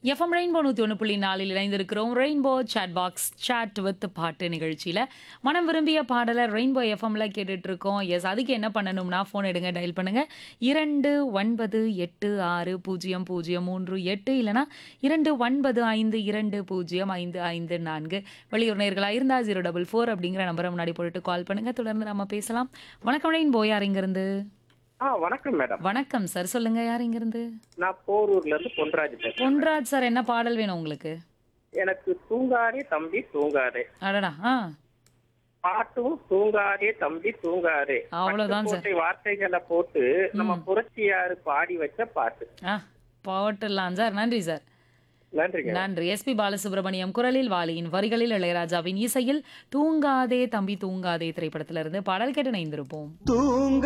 FM rainbow நூற்றி ஒன்று புள்ளி நாலில் இணைந்திருக்கிறோம் Rainbow chat box chat with பாட்டு நிகழ்ச்சியில் மனம் விரும்பிய பாடலை ரெயின்போ எஃப்எம்ல கேட்டுட்டு இருக்கோம் எஸ் அதுக்கு என்ன பண்ணணும்னா ஃபோன் எடுங்க டயல் பண்ணுங்க இரண்டு ஒன்பது எட்டு ஆறு பூஜ்ஜியம் பூஜ்ஜியம் மூன்று எட்டு இல்லைனா இரண்டு ஒன்பது ஐந்து இரண்டு பூஜ்ஜியம் ஐந்து ஐந்து நான்கு வெளியூர் நேர்களாக இருந்தால் ஜீரோ டபுள் ஃபோர் அப்படிங்கிற நம்பரை முன்னாடி போட்டுட்டு கால் பண்ணுங்க தொடர்ந்து நம்ம பேசலாம் வணக்கம் ரெயின்போ யார் இங்கிருந்து ஆ வணக்கம் மேடம் வணக்கம் சார் சொல்லுங்க யார் இங்கிருந்து நான் போரூர்ல இருந்து பொன்ராஜ் பேசுறேன் பொன்ராஜ் சார் என்ன பாடல் வேணும் உங்களுக்கு எனக்கு தூங்காதே தம்பி தூங்காதே அடடா ஆ பாட்டும் தூங்காதே தம்பி தூங்காதே அவ்வளவுதான் சார். பட்டுக்கோட்டை வார்த்தைகளை போட்டு நம்ம புரட்சியாரு பாடி வச்ச பாட்டு ஆ போட்டுடலாம் சார் நன்றி சார் நன்றிங்க நன்றி எஸ்பி பாலசுப்ரமணியம் குரலில் வாலியின் வரிகளில் இளையராஜாவின் இசையில் தூங்காதே தம்பி தூங்காதே திரைப்படத்திலிருந்து பாடல் கேட்டு இணைந்திருப்போம் தூங்க